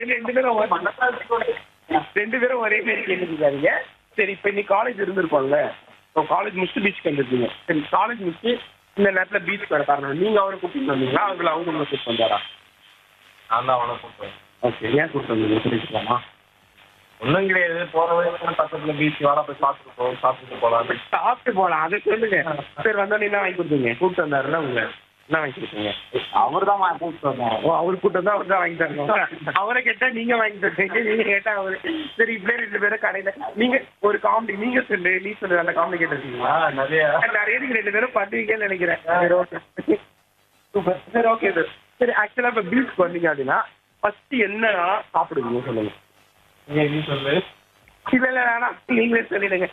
ரெண்டு பேரும் ஒரே- ரெண்டு பேரும் ஒரே மாதிரி கேட்டுருக்காங்க சரி இப்ப இன்னைக்கு காலேஜ் இருந்திருப்பாங்கல்ல இப்போ காலேஜ் முடிச்சுட்டு பீச்சுக்கு வந்துருக்கீங்க சரி காலேஜ் முடிச்சு இந்த நேரத்துல பீச் வர காரணம் நீங்க அவரை கூப்பிட்டு வந்தீங்களா அவங்கள அவங்க உங்களை கூப்பிட்டு வந்தாரா நான் தான் அவனை கூப்பிட்டேன் ஓகே ஏன் கூப்பிட்டு வந்தீங்க தெரிஞ்சுக்கலாமா ஒன்றும் கிடையாது போகிற வரைக்கும் பக்கத்தில் பீச் வாடா போய் சாப்பிட்டு போவோம் சாப்பிட்டு போகலாம் சாப்பிட்டு போலாம் அதை சொல்லுங்க சரி வந்தோடனே என்ன வாங்கி கொடுத்தீங்க கூப்பிட்டு வந்தாருல உங்க என்ன வாங்கி கொடுத்தீங்க அவர் தான் கூப்பிட்டு வந்தார் ஓ அவர் கூட்டம் தான் அவர் தான் வாங்கி தரணும் அவரை கேட்டா நீங்க வாங்கி தருவீங்க நீங்க கேட்டா அவரு சரி இப்படியே ரெண்டு பேரும் கடையில நீங்க ஒரு காமெடி நீங்க சொல்லு நீ சொல்லு அந்த காமெடி கேட்டிருக்கீங்களா ஆ நிறைய நிறைய நீங்க ரெண்டு பேரும் பண்ணுவீங்கன்னு நினைக்கிறேன் சரி ஓகே சூப்பர் சரி ஓகே சார் சரி ஆக்சுவலா இப்ப பீச்சுக்கு வந்தீங்க அப்படின்னா ஃபர்ஸ்ட் என்ன சாப்பிடுவீங்க சொல்லுங்க நீ நீ சொல்லு இல்ல இல்ல வேணாம் நீங்களே சொல்லிடுங்க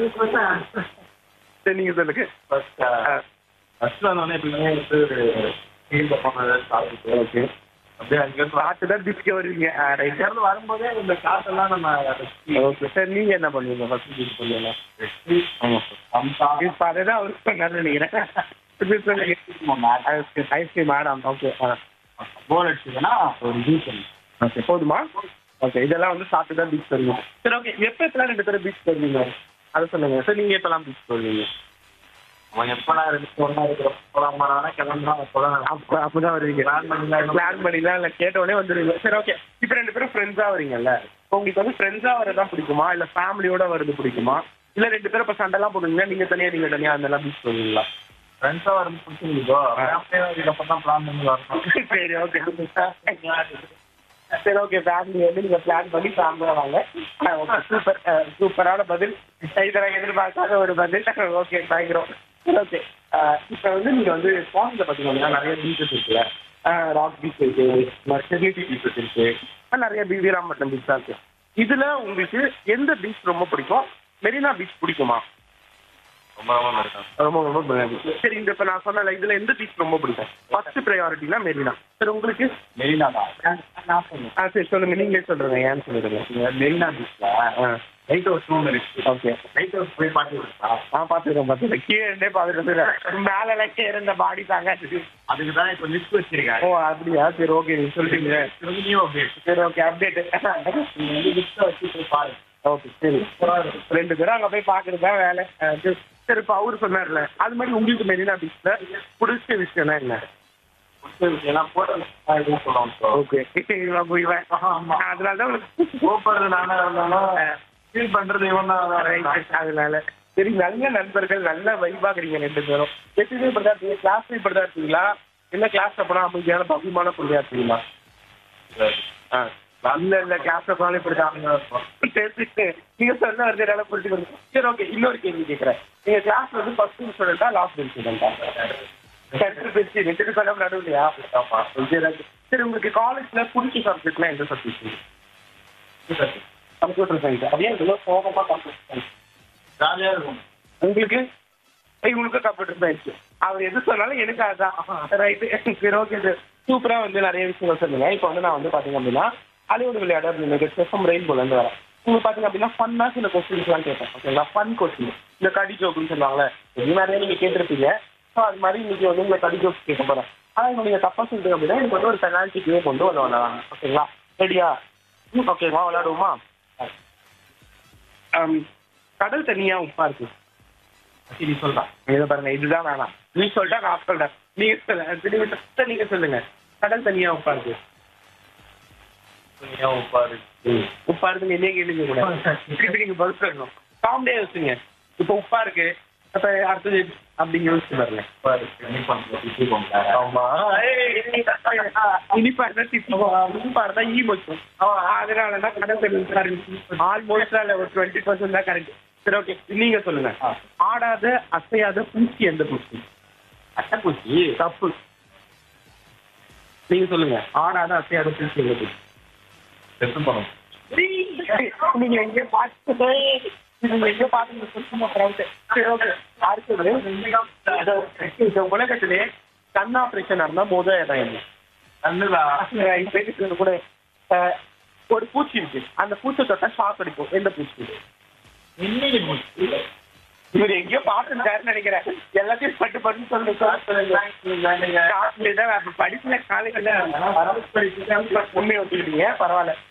சரி நீங்க சொல்லுங்க ஃபர்ஸ்ட் ஃபர்ஸ்ட் வந்தோடனே எப்பயுமே வந்து கீழே போனதை சாப்பிட்டு ஓகே அப்படியே அங்கேருந்து பார்த்து தான் பீச்சுக்கு வருவீங்க ரைட் இங்கேருந்து வரும்போதே இந்த காற்றெல்லாம் நம்ம ஓகே சார் நீங்க என்ன பண்ணுவீங்க ஃபர்ஸ்ட் பீச் பண்ணுவீங்க ரசிச்சு, இப்போ அதுதான் அவருக்கு சொன்னார்னு நினைக்கிறேன் இது சொல்லுங்க ice cream ice cream madam okay bore அடிச்சதுன்னா ஒரு ஜூஸ் ஓகே போதுமா ஓகே இதெல்லாம் வந்து சாப்பிட்டு தான் பீச் வருவீங்க சரி ஓகே எப்போ எப்பெல்லாம் ரெண்டு பேரும் பீச் வருவீங்க அதை சொல்லுங்க சார் நீங்க எப்பெல்லாம் பீச் வருவீங்க அவன் எப்படா இருக்கு ஒன்றா இருக்கிறோம் போலாமானா கிளம்புனா அப்போதான் அப்போ அப்பதான் வருவீங்க Plan பண்ணிலாம் பிளான் பண்ணிலாம் இல்லை கேட்ட உடனே வந்துடுவீங்க சரி ஓகே இப்போ ரெண்டு பேரும் ஃப்ரெண்ட்ஸாக வரீங்கல்ல இப்போ உங்களுக்கு வந்து ஃப்ரெண்ட்ஸாக வரதான் பிடிக்குமா இல்லை ஃபேமிலியோட வரது பிடிக்குமா இல்லை ரெண்டு பேரும் இப்போ சண்டைலாம் போடுவீங்களா நீங்கள் தனியாக நீங்கள் தனியாக அந்த எல்லாம் பீச் போவீங்களா ஃப்ரெண்ட்ஸாக வரும் பிடிச்சிருக்கோ ஃபேமிலியாக இதுக்கப்புறம் தான் பிளான் பண்ணி வரணும் சரி ஓகே சரி ஓகே ஃபேமிலி வந்து நீங்க பிளான் பண்ணி ஃபேமிலியா வாங்க ஓகே சூப்பர் சூப்பரான பதில் இதை நான் எதிர்பார்க்காத ஒரு பதில் ஓகே பயங்கரம் சரி ஓகே இப்போ வந்து நீங்க வந்து ஸ்பான்ஸ்ல பார்த்தீங்கன்னா நிறைய பீச்சஸ் இருக்குல்ல ராக் பீச் இருக்கு மெர்சனிட்டி பீச்சஸ் இருக்கு அஹ் நிறைய பி வீராம்பட்டினம் பீச் தான் இருக்கு இதுல உங்களுக்கு எந்த பீச் ரொம்ப பிடிக்கும் மெரினா பீச் பிடிக்குமா ரொம்ப ரொம்ப இருக்கான் ரொம்ப ரொம்ப பிடிக்கும். சரி இந்த இப்போ நான் சொன்னல இதுல எந்த பீச் ரொம்ப பிடிக்கும் ஃபர்ஸ்ட் ப்ரையாரிட்டினா மெரினா சரி உங்களுக்கு மெரினா தான் நான் சொன்னேன் ஆ சரி சொல்லுங்க நீங்களே சொல்றீங்க ஏன்னு சொல்லிடுங்க மெரினா பீச்சில் ஆ லைட் ஹவுஸ் ரூம் இருக்கு ஓகே லைட் ஹவுஸ் போய் பார்த்து இருக்கா ஆ பார்த்துருக்கேன் பார்த்துருக்கேன் கீழே இருந்தே பார்த்துட்டு மேலே எல்லாம் இருந்த பாடி தாங்க அதுக்கு தான் இப்போ லிஸ்ட் வச்சிருக்காங்க ஓ அப்படியா சரி ஓகே நீங்க சொல்லிட்டீங்க நியூ அப்டேட் சரி ஓகே அப்டேட் நீங்க வந்து லிஸ்ட்டை வச்சு போய் பாருங்க ஓகே சரி ரெண்டு பேரும் அங்கே போய் பார்க்கறது தான் வேலை ஆ, சரி. சரி இப்போ அவரு சொன்னார்ல அது மாதிரி உங்களுக்கு மெரினா பீச்சில் பிடிச்ச விஷயம்னா என்ன ஏன்னா போட்டோ எதுவும் சொல்லுவோம் ஸோ ஓகே இவன் போய் இவன். அதனால தான் உங்களுக்கு போப்படுறது நானே இருந்தாலும் ஃபீல் பண்றது இவன் தான் Right, அதனால சரி நல்ல நண்பர்கள் நல்ல வைபாக்குறீங்க ரெண்டு பேரும் எப்பயுமே இப்படிதான் இருக்கீங்க கிளாஸ் இப்படிதான் இருக்கீங்களா இல்ல கிளாஸ் அப்பனா அமைதியான பகுமான புள்ளியா இருக்கீங்களா ஆ. இல்ல இல்ல கிளாஸ் அப்பனாலும் இப்படிதான் சரி, சரி. நீங்க சொன்ன வந்து என்னால புரிஞ்சுக்கணும் சரி ஓகே இன்னொரு கேள்வி கேட்கறேன் நீங்க கிளாஸ் வந்து ஃபர்ஸ்ட் பெஞ்ச் ஸ்டூடெண்டா லாஸ்ட் பெஞ்ச் ஸ்டூடெண்டா சென்டர் பெஞ்ச் ரெண்டு பேரும் நடுவுலையா சரி okay. சரி உங்களுக்கு காலேஜ்ல பிடிச்ச சப்ஜெக்ட்னா எந்த சப்ஜெக்ட் கம்ப்யூட்டர் சயின்ஸ் அப்படியே இவ்வளோ சோகமா கம்ப்யூட்டர் சயின்ஸ் ஜாலியா இருக்கும் உங்களுக்கு இவங்களுக்கு கம்ப்யூட்டர் சயின்ஸ் அவர் எது சொன்னாலும் எனக்கு அதான் ரைட்டு சரி ஓகே சார் சூப்பரா வந்து நிறைய விஷயங்கள் சொன்னீங்க இப்போ வந்து நான் வந்து பாத்தீங்க அப்படின்னா ஹாலிவுட் விளையாட அப்படின்னு செஃபம் ரெயின்போல இருந்து வரேன் உங்களுக்கு பாத்தீங்க அப்படின்னா ஃபன்னா சில கொஸ்டின்ஸ்லாம் கேட்பேன் ஓகேங்களா ஃபன் கொஸ்டின் இந்த கடி ஜோக்குன்னு சொல்லுவாங்கல்ல இது நிறைய நீங்க கேட்டிருப்பீங்க ஸோ அது மாதிரி இன்னைக்கு வந்து உங்களை கடி ஜோக்ஸ் கேட்க போறேன் ஆனா இப்போ நீங்க தப்பா சொல்லிட்டீங்க அப்படின்னா எனக்கு வந்து ஒரு பெனால்ட்டி கேம் கொண்டு வந்து விளையாடுவாங்க ஓகேங்களா ரெடியா ஓகேவா விளையாடுவோமா ஆம், கடல் தனியா உப்பா இருக்கு சரி சொல்றேன் இதை பாருங்க இதுதான் வேணாம் நீ சொல்லிட்டா நான் சொல்றேன் நீங்க சொல்லுங்க திரும்பி first நீங்க சொல்லுங்க கடல் தனியா உப்பா இருக்கு ஏன் உப்பாரு உப்பா இருக்கு என்னைய கேளுங்க கூட திருப்பி நீங்க பதில் சொல்லணும் காமெடியா யோசிங்க இப்போ உப்பா இருக்கு அப்ப அடுத்தது அப்படிங்க யோசிச்சு பாருங்க உப்பாரு நீ பண்ணுறது இப்படி போங்க ஆமா இனிப்பா இருந்தா திப்பா இனிப்பா இருந்தா ஈ மொச்சும் அதனாலதான் கடல் தண்ணி கரெக்ட் ஆல்மோஸ்ட் இல்ல ஒரு டுவெண்ட்டி பர்சன்ட் தான் கரெக்ட் சரி ஓகே நீங்க சொல்லுங்க ஆடாத அசையாத பூச்சி எந்த பூச்சி அட்டைப்பூச்சி தப்பு நீங்க சொல்லுங்க ஆடாத அசையாத பூச்சி எந்த பூச்சி செத்து போனோம் நீங்க எங்க பார்த்து நீங்க எங்க பாத்து சுத்தமா crowd. சரி ஓகே அடுத்தது இந்த உலகத்திலே கண் ஆபரேஷன் நடந்தா முதல் இடம் என்ன கண்ணுலா இப்ப இருக்கிறது கூட அஹ், ஒரு பூச்சி இருக்கு அந்த பூச்சை தொட்டா ஷாக் அடிக்கும் எந்த பூச்சி இன்னைக்கு பூச்சி இவர் எங்கேயோ பார்த்துருக்காருன்னு நினைக்கிறேன் எல்லாத்தையும் பட்டு பட்டு சொல்லு சொல்லுங்க படிப்புல காலேஜ்ல உண்மையை ஒத்துக்கிட்டீங்க பரவாயில்ல